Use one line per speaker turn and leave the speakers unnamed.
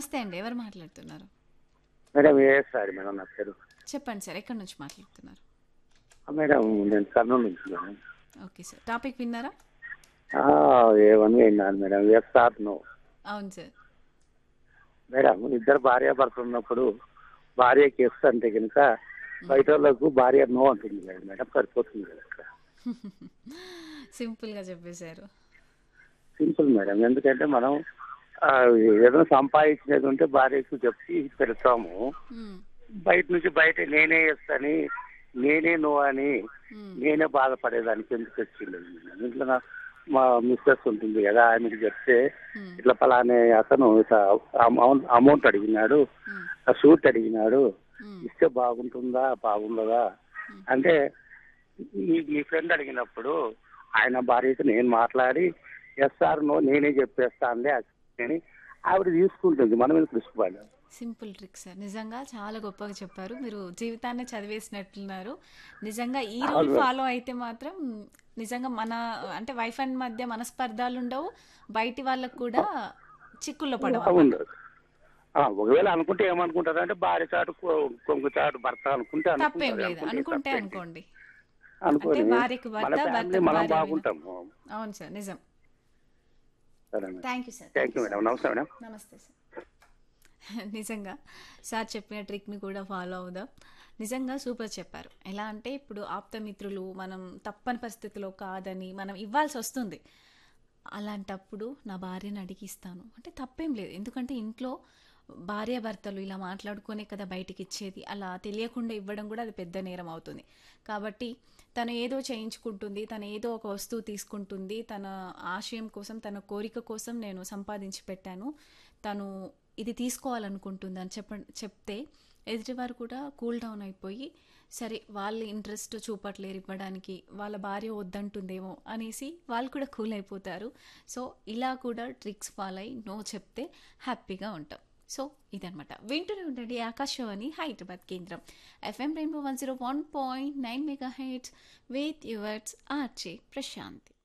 నమస్తే అండి ఎవరు మాట్లాడుతున్నారు
మేడం ఏ సారీ మేడం నా పేరు
చెప్పండి సార్ ఎక్కడి నుంచి మాట్లాడుతున్నారు
మేడం నేను కర్నూలు నుంచి మేడం
ఓకే సార్ టాపిక్ విన్నారా
ఆ, ఏమని విన్నాను మేడం ఎస్ ఆర్ నో
అవును సార్
మేడం ఇద్దరు భార్య భర్త ఉన్నప్పుడు భార్యకి ఎస్ అంటే కనుక బయట వాళ్ళకు భార్య నో అంటుంది కదా మేడం సరిపోతుంది కదా అక్కడ
సింపుల్గా చెప్పేశారు
సింపుల్ మేడం ఎందుకంటే మనం ఆ, ఏదో సంపాదించినది ఉంటే భార్యకు చెప్పి పెడతాము
మ్మ్.
బయట నుంచి బయట నేనే చేస్తాని నేనే నో అని
మ్మ్.
నేనే బాధపడేదానికి ఎందుకు వచ్చింది మేడం ఇంట్లో నా- మా మిస్సెస్ ఉంటుంది కదా ఆమెకి చెప్తే
మ్మ్.
ఇట్లా పలానే అతను ఇట్లా అమౌంట్ అమౌంట్ అడిగినాడు
మ్మ్.
ఆ సూట్ అడిగినాడు
మ్మ్.
ఇస్తే బాగుంటుందా బాగుండదా
మ్మ్.
అంటే మీ మీ ఫ్రెండ్ అడిగినప్పుడు ఆయన భార్యతో నేను మాట్లాడి ఎస్ఆర్ నో నేనే చెప్పేస్తానులే అని ఆవిడ తీసుకుంటుంది మనం ఎందుకు దృష్టిపడ్డాం
సింపుల్ ట్రిక్ సార్ నిజంగా చాలా గొప్పగా చెప్పారు మీరు జీవితాన్ని చదివేసినట్లున్నారు నిజంగా ఈ రూల్
అవును.
ఫాలో అయితే మాత్రం నిజంగా మన అంటే వైఫ్ అండ్ మధ్య మనస్పర్ధాలు ఉండవు బయటి వాళ్ళకు కూడా చిక్కుల్లో పడవు
ఉండదు ఆ, ఒకవేళ అనుకుంటే ఏమనుకుంటారు అంటే భార్య చాటు కొ- కొంగు చాటు భర్త అనుకుంటే
తప్పేం
అనుకుంటారు.
లేదు
అనుకుంటే
అనుకుంటే
తప్పేంటి?
అనుకోండి
అనుకోని
అంటే భార్యకు భర్త,
మన ఫ్యామిలీ
భర్తకు
మనం
భార్య
బాగుంటాము
అవును సార్ నిజం
సరే madam
thank you sir
thank you madam నమస్తే మేడం
నమస్తే సార్ నిజంగా సార్ చెప్పిన ట్రిక్ని కూడా ఫాలో అవుదాం నిజంగా సూపర్ చెప్పారు ఎలా అంటే ఇప్పుడు ఆప్తమిత్రులు మనం తప్పని పరిస్థితిలో కాదని మనం ఇవ్వాల్సి వస్తుంది అలాంటప్పుడు నా భార్యని అడిగిస్తాను అంటే తప్పేం లేదు ఎందుకంటే ఇంట్లో భార్య భర్తలు ఇలా మాట్లాడుకునే కదా బయటికి ఇచ్చేది అలా తెలియకుండా ఇవ్వడం కూడా అది పెద్ద నేరం అవుతుంది కాబట్టి తను ఏదో చేయించుకుంటుంది తను ఏదో ఒక వస్తువు తీసుకుంటుంది తన ఆశయం కోసం తన కోరిక కోసం నేను సంపాదించి పెట్టాను తను ఇది తీసుకోవాలనుకుంటుంది అని చెప్ప చెప్తే ఎదుటివారు కూడా కూల్ డౌన్ అయిపోయి సరే వాళ్ళ ఇంట్రెస్ట్ చూపట్లేరు ఇవ్వడానికి వాళ్ళ భార్య వద్దంటుందేమో అనేసి వాళ్ళు కూడా కూల్ అయిపోతారు సో ఇలా కూడా ట్రిక్స్ ఫాలో అయి నో చెప్తే హ్యాపీగా ఉంటాం సో ఇదనమాట వింటూనే ఉండండి ఆకాశవాణి హైదరాబాద్ కేంద్రం FM rainbow one zero one point nine mega heads with yours RJ Prashanti